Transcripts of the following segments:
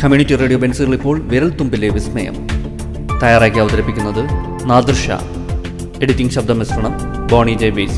community radio ബെൻസുകൾ ഇപ്പോൾ വിരൽത്തുമ്പിലെ വിസ്മയം തയ്യാറാക്കി അവതരിപ്പിക്കുന്നത് നാദൃഷ എഡിറ്റിംഗ് ശബ്ദ മിശ്രണം ബോണി ജെ ബേസ്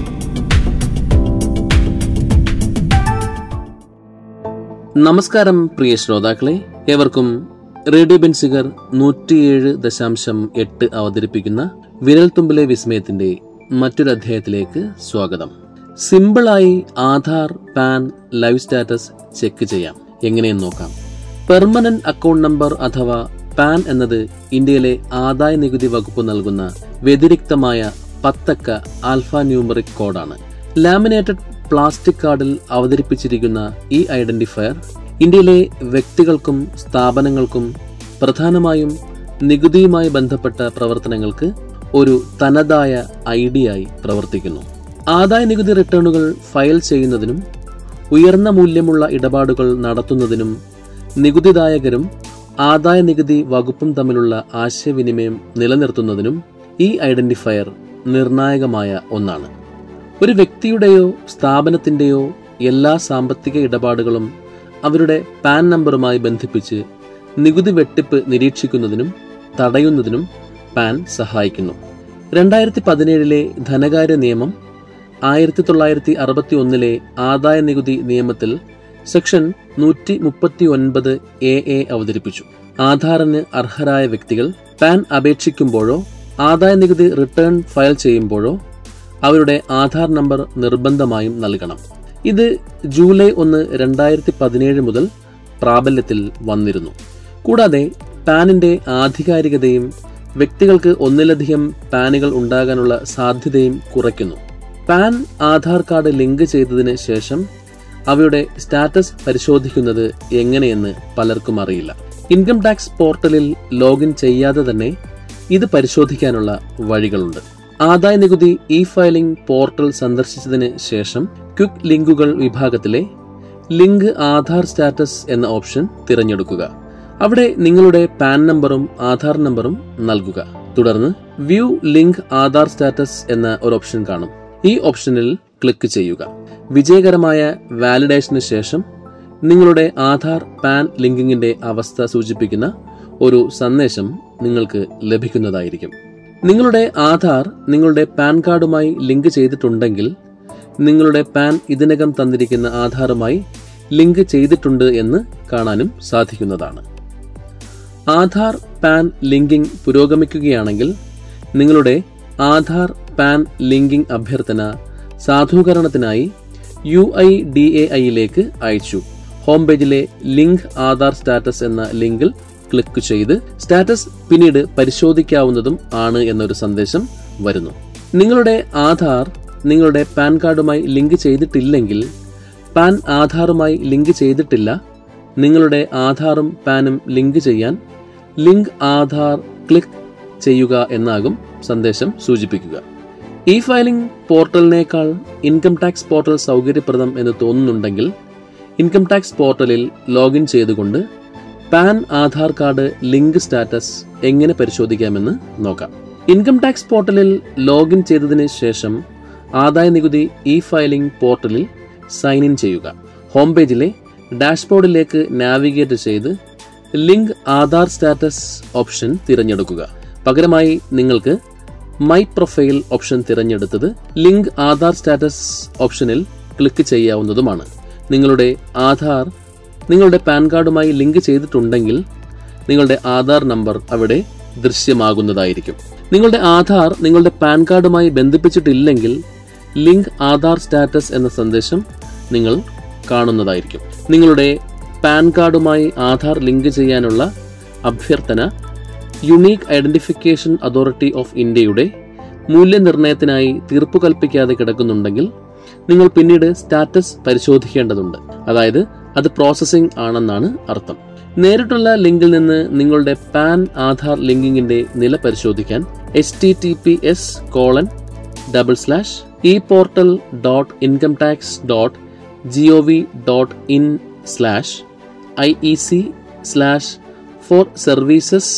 നമസ്കാരം പ്രിയ ശ്രോതാക്കളെ ഏവർക്കും റേഡിയോ ബെൻസിഗർ നൂറ്റിയേഴ് ദശാംശം എട്ട് അവതരിപ്പിക്കുന്ന വിരൽത്തുമ്പിലെ വിസ്മയത്തിന്റെ മറ്റൊരു അധ്യായത്തിലേക്ക് സ്വാഗതം സിമ്പിളായി Aadhaar PAN live status check ചെയ്യാം എങ്ങനെയെന്ന് നോക്കാം പെർമനന്റ് അക്കൗണ്ട് നമ്പർ അഥവാ പാൻ എന്നത് ഇന്ത്യയിലെ ആദായ നികുതി വകുപ്പ് നൽകുന്ന വ്യതിരിക്തമായ പത്തക്ക ആൽഫ ന്യൂമറിക് കോഡാണ് ലാമിനേറ്റഡ് പ്ലാസ്റ്റിക് കാർഡിൽ അവതരിപ്പിച്ചിരിക്കുന്ന ഈ ഐഡന്റിഫയർ ഇന്ത്യയിലെ വ്യക്തികൾക്കും സ്ഥാപനങ്ങൾക്കും പ്രധാനമായും നികുതിയുമായി ബന്ധപ്പെട്ട പ്രവർത്തനങ്ങൾക്ക് ഒരു തനതായ ഐ ആയി പ്രവർത്തിക്കുന്നു ആദായ നികുതി റിട്ടേണുകൾ ഫയൽ ചെയ്യുന്നതിനും ഉയർന്ന മൂല്യമുള്ള ഇടപാടുകൾ നടത്തുന്നതിനും നികുതിദായകരും ആദായ നികുതി വകുപ്പും തമ്മിലുള്ള ആശയവിനിമയം നിലനിർത്തുന്നതിനും ഈ ഐഡന്റിഫയർ നിർണായകമായ ഒന്നാണ് ഒരു വ്യക്തിയുടെയോ സ്ഥാപനത്തിന്റെയോ എല്ലാ സാമ്പത്തിക ഇടപാടുകളും അവരുടെ പാൻ നമ്പറുമായി ബന്ധിപ്പിച്ച് നികുതി വെട്ടിപ്പ് നിരീക്ഷിക്കുന്നതിനും തടയുന്നതിനും പാൻ സഹായിക്കുന്നു രണ്ടായിരത്തി പതിനേഴിലെ ധനകാര്യ നിയമം ആയിരത്തി തൊള്ളായിരത്തി അറുപത്തി ഒന്നിലെ ആദായ നികുതി നിയമത്തിൽ സെക്ഷൻ നൂറ്റി മുപ്പത്തി ഒൻപത് എ എ അവതരിപ്പിച്ചു ആധാറിന് അർഹരായ വ്യക്തികൾ പാൻ അപേക്ഷിക്കുമ്പോഴോ ആദായ നികുതി റിട്ടേൺ ഫയൽ ചെയ്യുമ്പോഴോ അവരുടെ ആധാർ നമ്പർ നിർബന്ധമായും നൽകണം ഇത് ജൂലൈ ഒന്ന് രണ്ടായിരത്തി പതിനേഴ് മുതൽ പ്രാബല്യത്തിൽ വന്നിരുന്നു കൂടാതെ പാനിന്റെ ആധികാരികതയും വ്യക്തികൾക്ക് ഒന്നിലധികം പാനുകൾ ഉണ്ടാകാനുള്ള സാധ്യതയും കുറയ്ക്കുന്നു പാൻ ആധാർ കാർഡ് ലിങ്ക് ചെയ്തതിന് ശേഷം അവയുടെ സ്റ്റാറ്റസ് പരിശോധിക്കുന്നത് എങ്ങനെയെന്ന് പലർക്കും അറിയില്ല ഇൻകം ടാക്സ് പോർട്ടലിൽ ലോഗിൻ ചെയ്യാതെ തന്നെ ഇത് പരിശോധിക്കാനുള്ള വഴികളുണ്ട് ആദായ നികുതി ഇ ഫയലിംഗ് പോർട്ടൽ സന്ദർശിച്ചതിന് ശേഷം ക്വിക്ക് ലിങ്കുകൾ വിഭാഗത്തിലെ ലിങ്ക് ആധാർ സ്റ്റാറ്റസ് എന്ന ഓപ്ഷൻ തിരഞ്ഞെടുക്കുക അവിടെ നിങ്ങളുടെ പാൻ നമ്പറും ആധാർ നമ്പറും നൽകുക തുടർന്ന് വ്യൂ ലിങ്ക് ആധാർ സ്റ്റാറ്റസ് എന്ന ഒരു ഓപ്ഷൻ കാണും ഈ ഓപ്ഷനിൽ ക്ലിക്ക് ചെയ്യുക വിജയകരമായ വാലിഡേഷന് ശേഷം നിങ്ങളുടെ ആധാർ പാൻ ലിങ്കിങ്ങിന്റെ അവസ്ഥ സൂചിപ്പിക്കുന്ന ഒരു സന്ദേശം നിങ്ങൾക്ക് ലഭിക്കുന്നതായിരിക്കും നിങ്ങളുടെ ആധാർ നിങ്ങളുടെ പാൻ കാർഡുമായി ലിങ്ക് ചെയ്തിട്ടുണ്ടെങ്കിൽ നിങ്ങളുടെ പാൻ ഇതിനകം തന്നിരിക്കുന്ന ആധാറുമായി ലിങ്ക് ചെയ്തിട്ടുണ്ട് എന്ന് കാണാനും സാധിക്കുന്നതാണ് ആധാർ പാൻ ലിങ്കിംഗ് പുരോഗമിക്കുകയാണെങ്കിൽ നിങ്ങളുടെ ആധാർ പാൻ ലിങ്കിംഗ് അഭ്യർത്ഥന സാധൂകരണത്തിനായി യു ഐ ഡി എ ഐയിലേക്ക് അയച്ചു ഹോം പേജിലെ ലിങ്ക് ആധാർ സ്റ്റാറ്റസ് എന്ന ലിങ്കിൽ ക്ലിക്ക് ചെയ്ത് സ്റ്റാറ്റസ് പിന്നീട് പരിശോധിക്കാവുന്നതും ആണ് എന്നൊരു സന്ദേശം വരുന്നു നിങ്ങളുടെ ആധാർ നിങ്ങളുടെ പാൻ കാർഡുമായി ലിങ്ക് ചെയ്തിട്ടില്ലെങ്കിൽ പാൻ ആധാറുമായി ലിങ്ക് ചെയ്തിട്ടില്ല നിങ്ങളുടെ ആധാറും പാനും ലിങ്ക് ചെയ്യാൻ ലിങ്ക് ആധാർ ക്ലിക്ക് ചെയ്യുക എന്നാകും സന്ദേശം സൂചിപ്പിക്കുക ഇ ഫയലിംഗ് പോർട്ടലിനേക്കാൾ ഇൻകം ടാക്സ് പോർട്ടൽ സൗകര്യപ്രദം എന്ന് തോന്നുന്നുണ്ടെങ്കിൽ ഇൻകം ടാക്സ് പോർട്ടലിൽ ലോഗിൻ ചെയ്തുകൊണ്ട് PAN Aadhaar card link status എങ്ങനെ പരിശോധിക്കാമെന്ന് നോക്കാം ഇൻകം ടാക്സ് പോർട്ടലിൽ ലോഗിൻ ചെയ്തതിന് ശേഷം ആദായ നികുതി ഇ ഫയലിംഗ് പോർട്ടലിൽ സൈൻ ഇൻ ചെയ്യുക ഹോം പേജിലെ ഡാഷ്ബോർഡിലേക്ക് നാവിഗേറ്റ് ചെയ്ത് ലിങ്ക് ആധാർ സ്റ്റാറ്റസ് ഓപ്ഷൻ തിരഞ്ഞെടുക്കുക പകരമായി നിങ്ങൾക്ക് മൈ പ്രൊഫൈൽ ഓപ്ഷൻ തിരഞ്ഞെടുത്തത് ലിങ്ക് ആധാർ സ്റ്റാറ്റസ് ഓപ്ഷനിൽ ക്ലിക്ക് ചെയ്യാവുന്നതുമാണ് നിങ്ങളുടെ ആധാർ നിങ്ങളുടെ പാൻ കാർഡുമായി ലിങ്ക് ചെയ്തിട്ടുണ്ടെങ്കിൽ നിങ്ങളുടെ ആധാർ നമ്പർ അവിടെ ദൃശ്യമാകുന്നതായിരിക്കും നിങ്ങളുടെ ആധാർ നിങ്ങളുടെ പാൻ കാർഡുമായി ബന്ധിപ്പിച്ചിട്ടില്ലെങ്കിൽ ലിങ്ക് ആധാർ സ്റ്റാറ്റസ് എന്ന സന്ദേശം നിങ്ങൾ കാണുന്നതായിരിക്കും നിങ്ങളുടെ പാൻ കാർഡുമായി ആധാർ ലിങ്ക് ചെയ്യാനുള്ള അഭ്യർത്ഥന യുണീക്ക് ഐഡന്റിഫിക്കേഷൻ അതോറിറ്റി ഓഫ് ഇന്ത്യയുടെ മൂല്യനിർണ്ണയത്തിനായി തീർപ്പു കൽപ്പിക്കാതെ കിടക്കുന്നുണ്ടെങ്കിൽ നിങ്ങൾ പിന്നീട് സ്റ്റാറ്റസ് പരിശോധിക്കേണ്ടതുണ്ട് അതായത് അത് പ്രോസസ്സിംഗ് ആണെന്നാണ് അർത്ഥം നേരിട്ടുള്ള ലിങ്കിൽ നിന്ന് നിങ്ങളുടെ പാൻ ആധാർ ലിങ്കിങ്ങിന്റെ നില പരിശോധിക്കാൻ H T T P S colon double slash e portal dot income tax dot G O V dot in slash I E C slash for services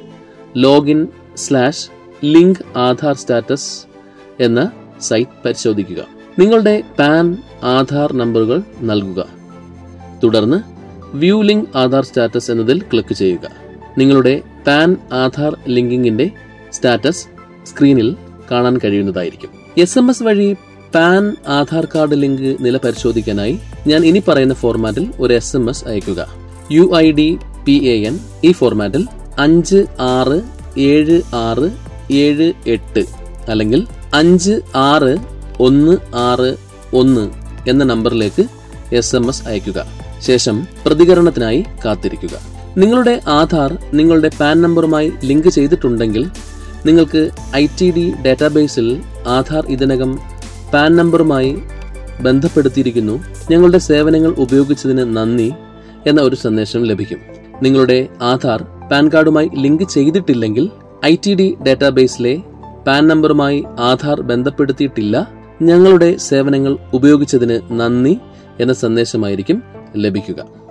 login slash link Aadhaar status എന്ന site പരിശോധിക്കുക നിങ്ങളുടെ PAN Aadhaar നമ്പറുകൾ നൽകുക തുടർന്ന് view link Aadhaar status എന്നതിൽ click ചെയ്യുക നിങ്ങളുടെ PAN Aadhaar ലിങ്കിങ്ങിന്റെ സ്റ്റാറ്റസ് സ്ക്രീനിൽ കാണാൻ കഴിയുന്നതായിരിക്കും എസ് എം എസ് വഴി പാൻ ആധാർ കാർഡ് ലിങ്ക് നില പരിശോധിക്കാനായി ഞാൻ ഇനി പറയുന്ന ഫോർമാറ്റിൽ ഒരു എസ് എം എസ് അയക്കുക U I D P A N ഈ ഫോർമാറ്റിൽ അഞ്ച് ആറ് ഏഴ് ആറ് ഏഴ് എട്ട് അല്ലെങ്കിൽ അഞ്ച് ആറ് ഒന്ന് ആറ് ഒന്ന് എന്ന നമ്പറിലേക്ക് എസ് എം എസ് അയക്കുക ശേഷം പ്രതികരണത്തിനായി കാത്തിരിക്കുക നിങ്ങളുടെ ആധാർ നിങ്ങളുടെ പാൻ നമ്പറുമായി ലിങ്ക് ചെയ്തിട്ടുണ്ടെങ്കിൽ നിങ്ങൾക്ക് ഐ ടി ഡി ഡാറ്റാബേസിൽ ആധാർ ഇതിനകം പാൻ നമ്പറുമായി ബന്ധപ്പെടുത്തിയിരിക്കുന്നു ഞങ്ങളുടെ സേവനങ്ങൾ ഉപയോഗിച്ചതിന് നന്ദി എന്ന ഒരു സന്ദേശം ലഭിക്കും നിങ്ങളുടെ ആധാർ പാൻ കാർഡുമായി ലിങ്ക് ചെയ്തിട്ടില്ലെങ്കിൽ ഐ ടി ഡി ഡാറ്റാബേസിലെ പാൻ നമ്പറുമായി ആധാർ ബന്ധപ്പെടുത്തിയിട്ടില്ല ഞങ്ങളുടെ സേവനങ്ങൾ ഉപയോഗിച്ചതിന് നന്ദി എന്ന സന്ദേശമായിരിക്കും ലഭിക്കുക